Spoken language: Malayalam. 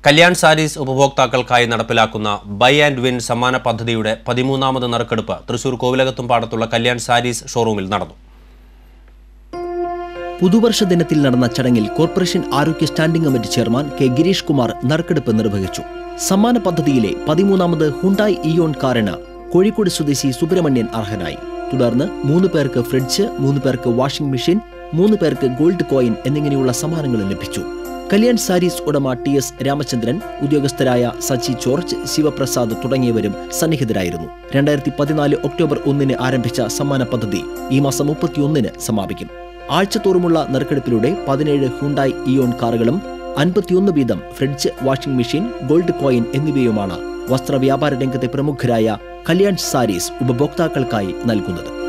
കല്യാൺ സാരീസ് ഉപഭോക്താക്കൾക്കായി നടപ്പിലാക്കുന്ന ബൈ ആൻഡ് വിൻ സമ്മാന പദ്ധതിയുടെ പതിമൂന്നാമത് നറുക്കെടുപ്പ് തൃശൂർ കോവിലകത്തും പാടത്തുള്ള കല്യാൺ സാരീസ് ഷോറൂമിൽ നടന്നു പുതുവർഷ ദിനത്തിൽ നടന്ന ചടങ്ങിൽ കോർപ്പറേഷൻ ആരോഗ്യ standing committee chairman K Girish Kumar നറുക്കെടുപ്പ് നിർവഹിച്ചു സമ്മാന പദ്ധതിയിലെ പതിമൂന്നാമത് ഹുണ്ടായി ഇയോൺ കാറിന് കോഴിക്കോട് സ്വദേശി സുബ്രഹ്മണ്യൻ അർഹനായി തുടർന്ന് മൂന്ന് പേർക്ക് ഫ്രിഡ്ജ് മൂന്ന് പേർക്ക് വാഷിംഗ് മെഷീൻ മൂന്ന് പേർക്ക് ഗോൾഡ് കോയിൻ എന്നിങ്ങനെയുള്ള സമ്മാനങ്ങൾ ലഭിച്ചു കല്യാൺ സാരീസ് ഉടമ ടി എസ് രാമചന്ദ്രൻ ഉദ്യോഗസ്ഥരായ സച്ചി ജോർജ് ശിവപ്രസാദ് തുടങ്ങിയവരും സന്നിഹിതരായിരുന്നു രണ്ടായിരത്തി പതിനാല് ഒക്ടോബർ ഒന്നിന് ആരംഭിച്ച സമ്മാന പദ്ധതി ഈ മാസം മുപ്പത്തിയൊന്നിന് സമാപിക്കും ആഴ്ചതോറുമുള്ള നറുക്കെടുപ്പിലൂടെ പതിനേഴ് ഹുണ്ടായി ഇയോൺ കാറുകളും അൻപത്തിയൊന്ന് വീതം fridge washing machine gold coin എന്നിവയുമാണ് വസ്ത്രവ്യാപാര രംഗത്തെ പ്രമുഖരായ കല്യാൺ സാരീസ് ഉപഭോക്താക്കൾക്കായി നൽകുന്നത്